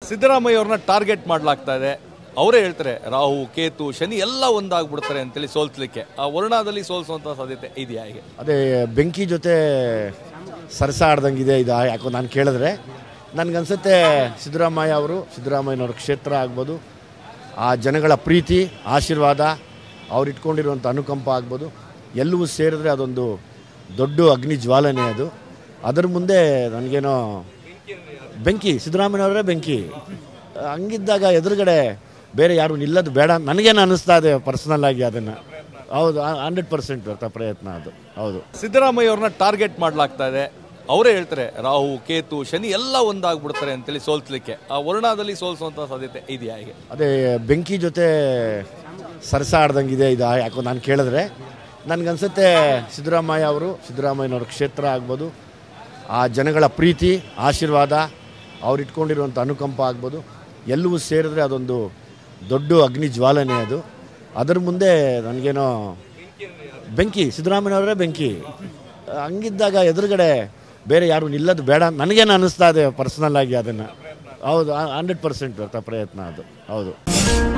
ಸಿದ್ದರಾಮಯ್ಯ ಅವ್ರನ್ನ ಟಾರ್ಗೆಟ್ ಮಾಡಲಾಗ್ತಾ ಇದೆ ಅವರೇ ಹೇಳ್ತಾರೆ ರಾಹು ಕೇತು ಶನಿ ಎಲ್ಲ ಒಂದಾಗ್ಬಿಡ್ತಾರೆ ಅಂತೇಳಿ ಸೋಲ್ಸ್ಲಿಕ್ಕೆ ಆ ವರ್ಣದಲ್ಲಿ ಸೋಲ್ಸುವಂತ ಸಾಧ್ಯತೆ ಇದೆಯಾ ಹೇಗೆ ಅದೇ ಬೆಂಕಿ ಜೊತೆ ಸರಸ ಆಡ್ದಂಗಿದೆ ಇದು ಯಾಕೋ ನಾನು ಕೇಳಿದ್ರೆ ನನಗನ್ಸುತ್ತೆ ಸಿದ್ದರಾಮಯ್ಯ ಅವರು ಸಿದ್ದರಾಮಯ್ಯನವ್ರ ಕ್ಷೇತ್ರ ಆಗ್ಬೋದು ಆ ಜನಗಳ ಪ್ರೀತಿ ಆಶೀರ್ವಾದ ಅವ್ರು ಇಟ್ಕೊಂಡಿರುವಂಥ ಅನುಕಂಪ ಆಗ್ಬೋದು ಎಲ್ಲವೂ ಸೇರಿದ್ರೆ ಅದೊಂದು ದೊಡ್ಡ ಅಗ್ನಿ ಜ್ವಾಲನೆ ಅದು ಅದರ ಮುಂದೆ ನನಗೇನೋ ಬೆಂಕಿ ಸಿದ್ದರಾಮಯ್ಯನವರೇ ಬೆಂಕಿ ಹಂಗಿದ್ದಾಗ ಎದುರುಗಡೆ ಬೇರೆ ಯಾರು ನಿಲ್ಲೋದು ಬೇಡ ನನಗೇನು ಅನ್ನಿಸ್ತಾ ಇದೆ ಪರ್ಸನಲ್ ಆಗಿ ಅದನ್ನು ಹೌದು ಹಂಡ್ರೆಡ್ ಪರ್ಸೆಂಟ್ ಪ್ರಯತ್ನ ಅದು ಹೌದು ಸಿದ್ದರಾಮಯ್ಯ ಅವ್ರನ್ನ ಟಾರ್ಗೆಟ್ ಮಾಡಲಾಗ್ತಾ ಇದೆ ಅವರೇ ಹೇಳ್ತಾರೆ ರಾಹು ಕೇತು ಶನಿ ಎಲ್ಲ ಒಂದಾಗ್ಬಿಡ್ತಾರೆ ಅಂತೇಳಿ ಸೋಲ್ಸ್ಲಿಕ್ಕೆ ಆ ವರ್ಣದಲ್ಲಿ ಸೋಲ್ಸುವಂತ ಸಾಧ್ಯತೆ ಇದೆಯಾ ಹೇಗೆ ಅದೇ ಬೆಂಕಿ ಜೊತೆ ಸರಸ ಆಡ್ದಂಗಿದೆ ಇದು ಯಾಕೋ ನಾನು ಕೇಳಿದ್ರೆ ನನಗನ್ಸುತ್ತೆ ಸಿದ್ದರಾಮಯ್ಯ ಅವರು ಸಿದ್ದರಾಮಯ್ಯನವ್ರ ಕ್ಷೇತ್ರ ಆಗ್ಬೋದು ಆ ಜನಗಳ ಪ್ರೀತಿ ಆಶೀರ್ವಾದ ಅವ್ರು ಇಟ್ಕೊಂಡಿರುವಂಥ ಅನುಕಂಪ ಆಗ್ಬೋದು ಎಲ್ಲವೂ ಸೇರಿದ್ರೆ ಅದೊಂದು ದೊಡ್ಡ ಅಗ್ನಿ ಜ್ವಾಲನೆ ಅದು ಅದರ ಮುಂದೆ ನನಗೇನೋ ಬೆಂಕಿ ಸಿದ್ದರಾಮಯ್ಯನವರೇ ಬೆಂಕಿ ಹಂಗಿದ್ದಾಗ ಎದುರುಗಡೆ ಬೇರೆ ಯಾರು ನಿಲ್ಲೋದು ಬೇಡ ನನಗೇನು ಅನ್ನಿಸ್ತಾ ಇದೆ ಪರ್ಸನಲ್ ಆಗಿ ಅದನ್ನು ಹೌದು ಹಂಡ್ರೆಡ್ ಪರ್ಸೆಂಟ್ ಪ್ರಯತ್ನ ಅದು ಹೌದು